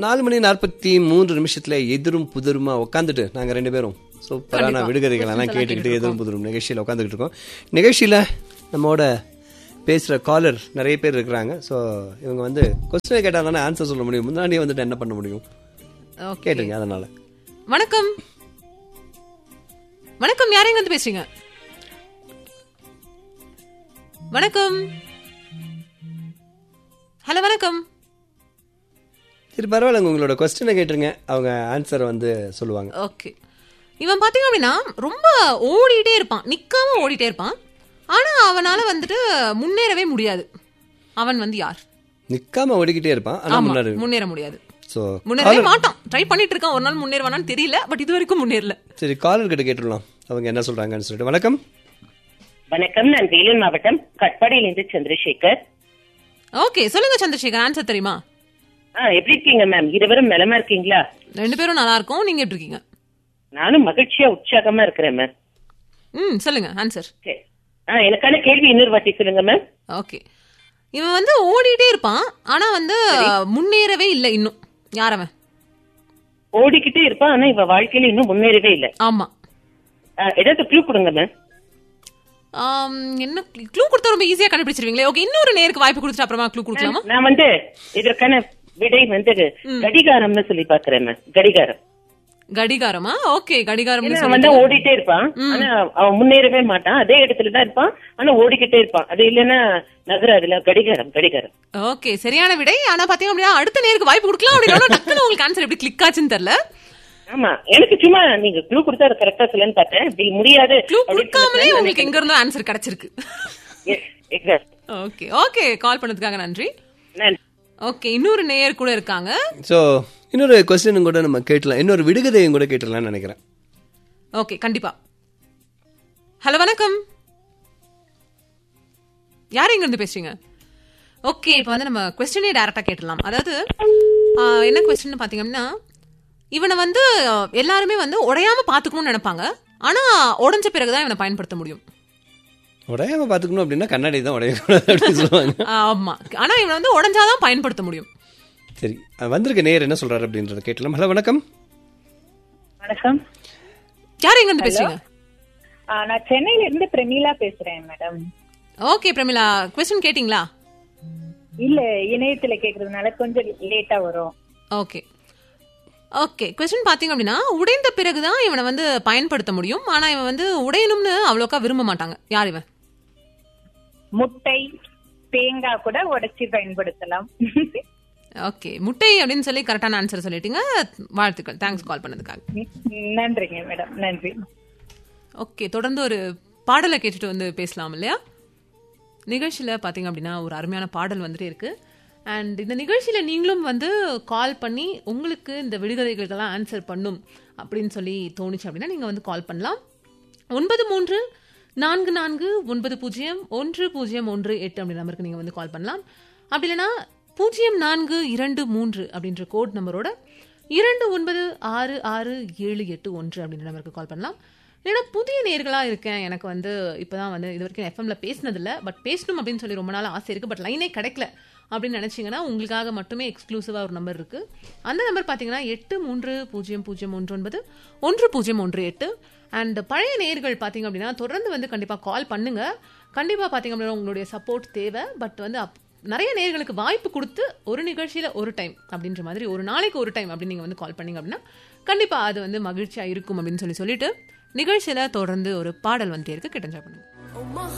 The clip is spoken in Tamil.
நாலு மணி நாற்பத்தி மூன்று நிமிஷத்துல எதிரும் புதிருமா உட்காந்துட்டு நாங்க ரெண்டு பேரும் சூப்பரான கண்டிப்பா. விடுகதைகளெல்லாம் Questions எல்லாம் கேட்டுக்கிட்டு கேட்டுட்டு எதிரும் புதிரும் நிகழ்ச்சியில் உட்காந்துக்கிட்டு இருக்கோம் நிகழ்ச்சியில நம்மோட பேசுற காலர் நிறைய பேர் இருக்கிறாங்க ஸோ இவங்க வந்து கொஸ்டினை கேட்டால் தானே ஆன்சர் சொல்ல முடியும் முன்னாடியே வந்துட்டு என்ன பண்ண முடியும் ஓகே கேட்டுங்க அதனால வணக்கம் வணக்கம் யாரையும் வந்து பேசுறீங்க வணக்கம் ஹலோ வணக்கம் சரி பரவாயில்ல உங்களோட கொஸ்டினை கேட்டுருங்க அவங்க ஆன்சரை வந்து சொல்லுவாங்க ஓகே இவன் பாத்தீங்க அப்படின்னா ரொம்ப ஓடிட்டே இருப்பான் நிக்காம ஓடிட்டே இருப்பான் ஆனா அவனால வந்துட்டு முன்னேறவே முடியாது அவன் வந்து யார் நிக்காம ஓடிக்கிட்டே இருப்பான் ஆனா ஆமா முன்னாடி முன்னேற முடியாது ஸோ முன்னேறவே மாட்டான் ட்ரை பண்ணிட்டு இருக்கான் ஒரு நாள் முன்னேறுவானான்னு தெரியல பட் இது வரைக்கும் முன்னேறல சரி காலர் கிட்ட கேட்டுடலாம் அவங்க என்ன சொல்றாங்கன்னு சொல்லிட்டு வணக்கம் வணக்கம் நான் வேலூர் மாவட்டம் கட்பாடியிலிருந்து சந்திரசேகர் ஓகே சொல்லுங்க சந்திரசேகர் ஆன்சர் தெரியுமா ஆ எப்படி இருக்கீங்க மேம் இருவரும் நலமா இருக்கீங்களா ரெண்டு பேரும் நல்லா இருக்கும் நீங்க எப்படி இருக்கீங்க நானும் மகிழ்ச்சியா உற்சாகமா இருக்கிறேன் மேம் ம் சொல்லுங்க ஆன்சர் சரி. ஆ எனக்கான கேள்வி இன்னொரு வாட்டி சொல்லுங்க மேம் ஓகே இவன் வந்து ஓடிட்டே இருப்பான் ஆனா வந்து முன்னேறவே இல்லை இன்னும் யார் அவன் ஓடிக்கிட்டே இருப்பான் ஆனா இவ வாழ்க்கையில இன்னும் முன்னேறவே இல்ல ஆமா ஆ, ஏதாவது க்ளூ கொடுங்க மேம் ஆம், என்ன க்ளூ கொடுத்தா ரொம்ப ஈஸியா கண்டுபிடிச்சிருவீங்களே ஓகே இன்னொரு நேருக்கு வாய்ப்பு கொடுத்துட்டு அப்புறமா க்ளூ கொடுக்கலாமா நான் வந்து இதற்கான விடை வந்து கடிகாரம்னு சொல்லி பாக்குறேன் மேம் கடிகாரம் கடிகாரமா ஓகே கடிகாரம் ஏன்னா அவன் தான் ஓடிட்டே இருப்பான் ஆனா அவன் முன்னேறவே மாட்டான் அதே இடத்துல தான் இருப்பான் ஆனா ஓடிக்கிட்டே இருப்பான் அது இல்லைன்னா நகராதுல கடிகாரம் கடிகாரம் ஓகே சரியான விடை ஆனா பாத்தீங்க அப்படின்னா அடுத்த நேருக்கு வாய்ப்பு கொடுக்கலாம் அப்படின்னா டக்குனு உங்களுக்கு ஆன்சர் எப்படி கிளிக் ஆச்சுன்னு தெரியல ஆமா எனக்கு சும்மா நீங்க க்ளூ கொடுத்தா அதை கரெக்டா சொல்லன்னு பார்த்தேன் இப்படி முடியாது க்ளூ அப்படின்னு கொடுக்காமலே சொன்னதுனால உங்களுக்கு எங்க இருந்தோ ஆன்சர் கிடைச்சிருக்கு Yes, exact. Okay okay call பண்ணதுக்காக நன்றி நன்றி ஓகே இன்னொரு நேயர் கூட இருக்காங்க ஸோ இன்னொரு கொஸ்டினும் கூட நம்ம கேட்டலாம் இன்னொரு விடுகதையும் கூட கேட்டலாம்னு நினைக்கிறேன் ஓகே கண்டிப்பா ஹலோ வணக்கம் யார் எங்க இருந்து பேசுறீங்க ஓகே இப்போ வந்து நம்ம கொஸ்டினே டைரக்டா கேட்டலாம் அதாவது ஆ, என்ன கொஸ்டின் பாத்தீங்க அப்படின்னா இவனை வந்து ஆ, எல்லாருமே வந்து உடையாம பாத்துக்கணும்னு நினைப்பாங்க ஆனா உடைஞ்ச பிறகுதான் இவனை பயன்படுத்த முடியும் உடையாம பார்த்துக்கணும் அப்படின்னா கண்ணாடி தான் உடையக்கூடாது அப்படின்னு சொல்லுவாங்க ஆமா ஆனா இவனை வந்து உடைஞ்சாதான் பயன்படுத்த முடியும் சரி அஹ் வந்திருக்க நேர் என்ன சொல்றாரு அப்படின்றத கேட்டலாம் ஹலோ வணக்கம் வணக்கம் யார் எங்க இருந்து பேசுறீங்க ஆ, நான் சென்னையில இருந்து பிரமீளா பேசுறேன் மேடம் ஓகே பிரமிளா கொஸ்டின் கேட்டிங்களா இல்ல இணையத்துல கேக்குறதுனால கொஞ்சம் லேட்டா வரும் ஓகே ஓகே கொஸ்டின் பாத்தீங்க அப்படின்னா உடைந்த பிறகுதான் இவனை வந்து பயன்படுத்த முடியும் ஆனா இவன் வந்து உடையணும்னு அவ்வளோக்கா விரும்ப மாட்டாங்க யார் இவன் முட்டை தேங்காய் கூட உடைச்சி பயன்படுத்தலாம் ஓகே முட்டை அப்படின்னு சொல்லி கரெக்டான ஆன்சர் சொல்லிட்டீங்க வாழ்த்துக்கள் தேங்க்ஸ் கால் பண்ணதுக்காக நன்றிங்க மேடம் நன்றி ஓகே தொடர்ந்து ஒரு பாடலை கேட்டுட்டு வந்து பேசலாம் இல்லையா நிகழ்ச்சியில் பார்த்தீங்க அப்படின்னா ஒரு அருமையான பாடல் வந்துட்டே இருக்கு அண்ட் இந்த நிகழ்ச்சியில் நீங்களும் வந்து கால் பண்ணி உங்களுக்கு இந்த விடுகதைகளுக்கெல்லாம் ஆன்சர் பண்ணும் அப்படின்னு சொல்லி தோணுச்சு அப்படின்னா நீங்கள் வந்து கால் பண்ணலாம் ஒன்பது மூன்று நான்கு நான்கு ஒன்பது பூஜ்ஜியம் ஒன்று பூஜ்ஜியம் ஒன்று எட்டு அப்படின்ற நம்பருக்கு நீங்கள் வந்து கால் பண்ணலாம் அப்படி இல்லைன்னா பூஜ்ஜியம் நான்கு இரண்டு மூன்று அப்படின்ற கோட் நம்பரோட இரண்டு ஒன்பது ஆறு ஆறு ஏழு எட்டு ஒன்று அப்படின்ற நம்பருக்கு கால் பண்ணலாம் இல்லைன்னா புதிய நேர்களாக இருக்கேன் எனக்கு வந்து இப்போதான் வந்து இது வரைக்கும் எஃப்எம்ல பேசினதில்ல பட் பேசணும் அப்படின்னு சொல்லி ரொம்ப நாள் ஆசை இருக்குது பட் லைனே கிடைக்கல அப்படின்னு நினச்சிங்கன்னா உங்களுக்காக மட்டுமே எக்ஸ்க்ளூசிவாக ஒரு நம்பர் இருக்குது அந்த நம்பர் பார்த்தீங்கன்னா எட்டு மூன்று பூஜ்ஜியம் பூஜ்ஜியம் ஒன்று ஒன்பது ஒன்று பூஜ்ஜியம் ஒன்று எட்டு அண்ட் பழைய நேர்கள் பார்த்தீங்க அப்படின்னா தொடர்ந்து வந்து கண்டிப்பாக கால் பண்ணுங்க கண்டிப்பாக பார்த்தீங்க அப்படின்னா உங்களுடைய சப்போர்ட் தேவை பட் வந்து அப் நிறைய நேர்களுக்கு வாய்ப்பு கொடுத்து ஒரு நிகழ்ச்சியில் ஒரு டைம் அப்படின்ற மாதிரி ஒரு நாளைக்கு ஒரு டைம் அப்படின்னு நீங்கள் வந்து கால் பண்ணீங்க அப்படின்னா கண்டிப்பாக அது வந்து மகிழ்ச்சியாக இருக்கும் அப்படின்னு சொல்லி சொல்லிட்டு நிகழ்ச்சியில் தொடர்ந்து ஒரு பாடல் வந்துட்டே இருக்கு கிட்டஞ்சா பண்ணுங்க